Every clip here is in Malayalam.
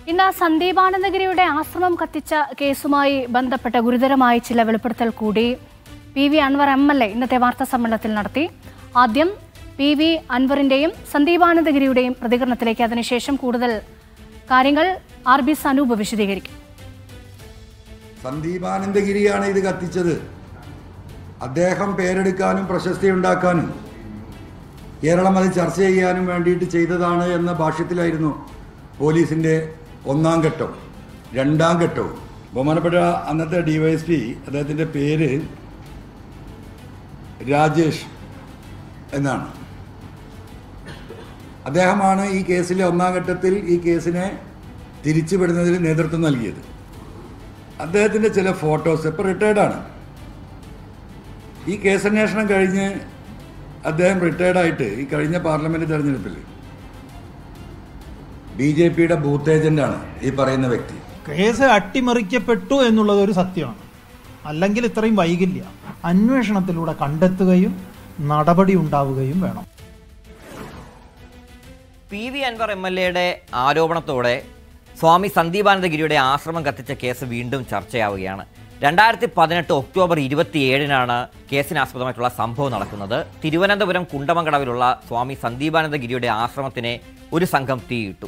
ഇന്ന് സന്ദീപാനന്ദഗിരിയുടെ ആശ്രമം കത്തിച്ച കേസുമായി ബന്ധപ്പെട്ട ഗുരുതരമായ ചില വെളിപ്പെടുത്തൽ കൂടി P V Anvar M L A ഇന്നത്തെ വാർത്താ സമ്മേളനത്തിൽ നടത്തി ആദ്യം പി വി അൻവറിന്റെയും സന്ദീപാനന്ദഗിരിയുടെയും പ്രതികരണത്തിലേക്ക് അതിനുശേഷം കൂടുതൽ കാര്യങ്ങൾ ആർ ബി സനൂപ് വിശദീകരിക്കും സന്ദീപാനന്ദഗിരിയാണ് ഇത് കത്തിച്ചത് അദ്ദേഹം പേരെടുക്കാനും പ്രശസ്തി ഉണ്ടാക്കാനും കേരളം അത് ചർച്ച ചെയ്യാനും വേണ്ടിയിട്ട് ചെയ്തതാണ് എന്ന ഭാഷ്യത്തിലായിരുന്നു പോലീസിൻ്റെ ഒന്നാം ഘട്ടം രണ്ടാം ഘട്ടവും ബഹുമാനപ്പെട്ട അന്നത്തെ ഡിവൈഎസ്പി അദ്ദേഹത്തിൻ്റെ പേര് രാജേഷ് എന്നാണ് അദ്ദേഹമാണ് ഈ കേസിലെ ഒന്നാം ഘട്ടത്തിൽ ഈ കേസിനെ തിരിച്ചുവിടുന്നതിൽ നേതൃത്വം നൽകിയത് അദ്ദേഹത്തിൻ്റെ ചില ഫോട്ടോസ് ഇപ്പോൾ റിട്ടയർഡാണ് ഈ കേസന്വേഷണം കഴിഞ്ഞ് അദ്ദേഹം റിട്ടയർഡായിട്ട് ഈ കഴിഞ്ഞ പാർലമെൻറ്റ് തെരഞ്ഞെടുപ്പിൽ ബി ജെ പിയുടെ ബൂത്ത് ഏജൻ്റാണ് ഈ പറയുന്ന വ്യക്തി കേസ് അട്ടിമറിക്കപ്പെട്ടു എന്നുള്ളത് ഒരു സത്യമാണ് അല്ലെങ്കിൽ ഇത്രയും വൈകില്ല അന്വേഷണത്തിലൂടെ കണ്ടെത്തുകയും നടപടി ഉണ്ടാവുകയും വേണം P V Anvar M L എയുടെ ആരോപണത്തോടെ സ്വാമി സന്ദീപാനന്ദഗിരിയുടെ ആശ്രമം കത്തിച്ച കേസ് വീണ്ടും ചർച്ചയാവുകയാണ് രണ്ടായിരത്തി പതിനെട്ട് ഒക്ടോബർ ഇരുപത്തിയേഴിനാണ് കേസിനാസ്പദമായിട്ടുള്ള സംഭവം നടക്കുന്നത് തിരുവനന്തപുരം കുണ്ടമങ്കടവിലുള്ള സ്വാമി സന്ദീപാനന്ദഗിരിയുടെ ആശ്രമത്തിനെ ഒരു സംഘം തീയിട്ടു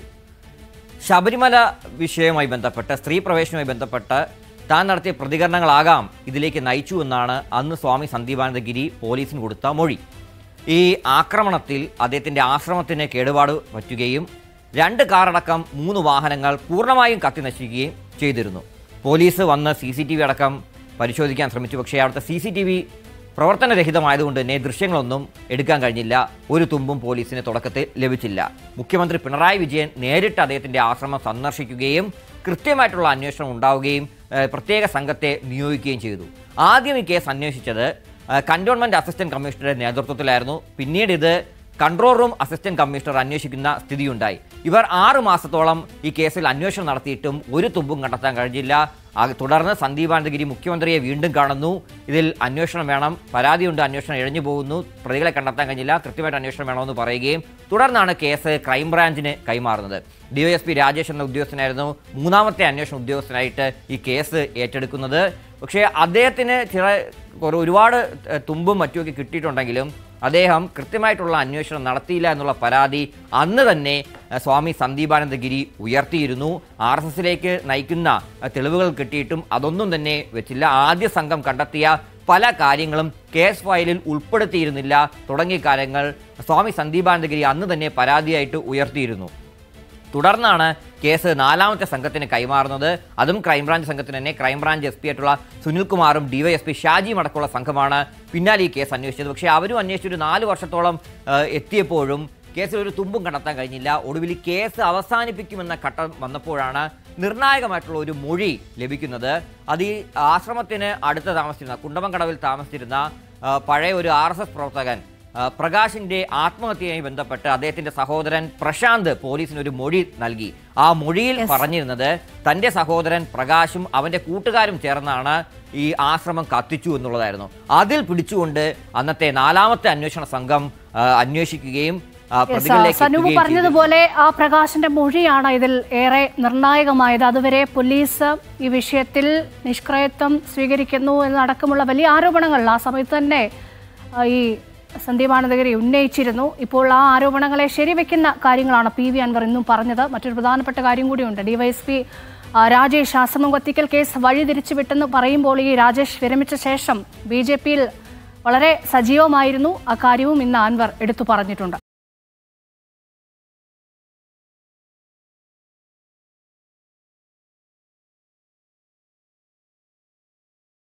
ശബരിമല വിഷയവുമായി ബന്ധപ്പെട്ട് സ്ത്രീ പ്രവേശനവുമായി ബന്ധപ്പെട്ട് താൻ നടത്തിയ പ്രതികരണങ്ങളാകാം ഇതിലേക്ക് നയിച്ചു എന്നാണ് അന്ന് സ്വാമി സന്ദീപാനന്ദഗിരി പോലീസിന് കൊടുത്ത മൊഴി ഈ ആക്രമണത്തിൽ അദ്ദേഹത്തിൻ്റെ ആശ്രമത്തിന് കേടുപാട് പറ്റുകയും രണ്ട് കാറടക്കം മൂന്ന് വാഹനങ്ങൾ പൂർണ്ണമായും കത്തി നശിക്കുകയും ചെയ്തിരുന്നു പോലീസ് വന്ന് സി സി ടി വി അടക്കം പരിശോധിക്കാൻ ശ്രമിച്ചു പക്ഷേ അവിടുത്തെ സി സി ടി വി പ്രവർത്തനരഹിതമായതുകൊണ്ട് തന്നെ ദൃശ്യങ്ങളൊന്നും എടുക്കാൻ കഴിഞ്ഞില്ല ഒരു തുമ്പും പോലീസിന് തുടക്കത്തിൽ ലഭിച്ചില്ല മുഖ്യമന്ത്രി പിണറായി വിജയൻ നേരിട്ട് അദ്ദേഹത്തിൻ്റെ ആശ്രമം സന്ദർശിക്കുകയും കൃത്യമായിട്ടുള്ള അന്വേഷണം ഉണ്ടാവുകയും ഏഹ്, പ്രത്യേക സംഘത്തെ നിയോഗിക്കുകയും ചെയ്തു ആദ്യം ഈ കേസ് അന്വേഷിച്ചത് ഏഹ്, കന്റോൺമെന്റ് അസിസ്റ്റന്റ് കമ്മീഷണറുടെ നേതൃത്വത്തിലായിരുന്നു പിന്നീട് ഇത് കൺട്രോൾ റൂം അസിസ്റ്റന്റ് കമ്മീഷണർ അന്വേഷിക്കുന്ന സ്ഥിതിയുണ്ടായി ഇവർ ആറ് മാസത്തോളം ഈ കേസിൽ അന്വേഷണം നടത്തിയിട്ടും ഒരു തുമ്പും കണ്ടെത്താൻ കഴിഞ്ഞില്ല ആ- തുടർന്ന് സന്ദീപാനന്ദഗിരി മുഖ്യമന്ത്രിയെ വീണ്ടും കാണുന്നു ഇതിൽ അന്വേഷണം വേണം പരാതിയുണ്ട് അന്വേഷണം ഇഴഞ്ഞു പോകുന്നു പ്രതികളെ കണ്ടെത്താൻ കഴിഞ്ഞില്ല കൃത്യമായിട്ട് അന്വേഷണം വേണമെന്ന് പറയുകയും തുടർന്നാണ് കേസ് ക്രൈംബ്രാഞ്ചിന് കൈമാറുന്നത് ഡിവൈഎസ്പി രാജേഷ് എന്ന ഉദ്യോഗസ്ഥനായിരുന്നു മൂന്നാമത്തെ അന്വേഷണ ഉദ്യോഗസ്ഥനായിട്ട് ഈ കേസ് ഏറ്റെടുക്കുന്നത് പക്ഷേ അദ്ദേഹത്തിന് ചില കുറേ ഒരുപാട് ഏഹ്, തുമ്പും മറ്റുമൊക്കെ കിട്ടിയിട്ടുണ്ടെങ്കിലും അദ്ദേഹം കൃത്യമായിട്ടുള്ള അന്വേഷണം നടത്തിയില്ല എന്നുള്ള പരാതി അന്ന് തന്നെ ഏഹ്, സ്വാമി സന്ദീപാനന്ദഗിരി ഉയർത്തിയിരുന്നു ആർ എസ് എസിലേക്ക് നയിക്കുന്ന ഏഹ്, തെളിവുകൾ കിട്ടിയിട്ടും അതൊന്നും തന്നെ വെച്ചില്ല ആദ്യ സംഘം കണ്ടെത്തിയ പല കാര്യങ്ങളും കേസ് ഫയലിൽ ഉൾപ്പെടുത്തിയിരുന്നില്ല തുടങ്ങിയ കാര്യങ്ങൾ സ്വാമി സന്ദീപാനന്ദഗിരി അന്ന് തന്നെ പരാതിയായിട്ട് ഉയർത്തിയിരുന്നു തുടർന്നാണ് കേസ് നാലാമത്തെ സംഘത്തിന് കൈമാറുന്നത് അതും ക്രൈംബ്രാഞ്ച് സംഘത്തിന് തന്നെ ക്രൈംബ്രാഞ്ച് എസ് പി ആയിട്ടുള്ള സുനിൽകുമാറും ഡിവൈഎസ്പി ഷാജിയും അടക്കമുള്ള സംഘമാണ് പിന്നാലെ ഈ കേസ് അന്വേഷിച്ചത് പക്ഷേ അവരും അന്വേഷിച്ചൊരു നാല് വർഷത്തോളം ആ, എത്തിയപ്പോഴും കേസിൽ ഒരു തുമ്പും കണ്ടെത്താൻ കഴിഞ്ഞില്ല ഒടുവിൽ ഈ കേസ് അവസാനിപ്പിക്കുമെന്ന ഘട്ടം വന്നപ്പോഴാണ് നിർണായകമായിട്ടുള്ള ഒരു മൊഴി ലഭിക്കുന്നത് അത് ഈ ആശ്രമത്തിന് അടുത്ത് താമസിച്ചിരുന്ന കുണ്ടമങ്കടവിൽ താമസിച്ചിരുന്ന ആ, പഴയ ഒരു ആർ പ്രവർത്തകൻ ആ, പ്രകാശിന്റെ ആത്മഹത്യയുമായി ബന്ധപ്പെട്ട് അദ്ദേഹത്തിന്റെ സഹോദരൻ പ്രശാന്ത് പോലീസിന് ഒരു മൊഴി നൽകി ആ മൊഴിയിൽ പറഞ്ഞിരുന്നത് തന്റെ സഹോദരൻ പ്രകാശും അവന്റെ കൂട്ടുകാരും ചേർന്നാണ് ഈ ആശ്രമം കത്തിച്ചു എന്നുള്ളതായിരുന്നു അതിൽ പിടിച്ചുകൊണ്ട് അന്നത്തെ നാലാമത്തെ അന്വേഷണ സംഘം ആ, അന്വേഷിക്കുകയും ആ, പ്രതികളിലേക്ക് സനൂപ് എത്തുകയും ചെയ്തു. പറഞ്ഞതുപോലെ ആ പ്രകാശിന്റെ മൊഴിയാണ് ഇതിൽ ഏറെ നിർണായകമായത് അതുവരെ പോലീസ് ഈ വിഷയത്തിൽ നിഷ്ക്രയത്വം സ്വീകരിക്കുന്നു എന്നടക്കമുള്ള വലിയ ആരോപണങ്ങൾ ആ സമയത്ത് തന്നെ ആ, ഈ സന്ദീപാനന്ദഗിരി ഉന്നയിച്ചിരുന്നു ഇപ്പോൾ ആ ആരോപണങ്ങളെ ശരിവെക്കുന്ന കാര്യങ്ങളാണ് പി വി അൻവർ ഇന്നും പറഞ്ഞത് മറ്റൊരു പ്രധാനപ്പെട്ട കാര്യം കൂടിയുണ്ട് ഡിവൈഎസ്പി ആ, രാജേഷ് ആശ്രമം കത്തിക്കൽ കേസ് വഴി തിരിച്ചുവിട്ടെന്ന് പറയുമ്പോൾ ഈ രാജേഷ് വിരമിച്ച ശേഷം ബി ജെ പിയിൽ വളരെ സജീവമായിരുന്നു അക്കാര്യവും ഇന്ന് അൻവർ എടുത്തു പറഞ്ഞിട്ടുണ്ട്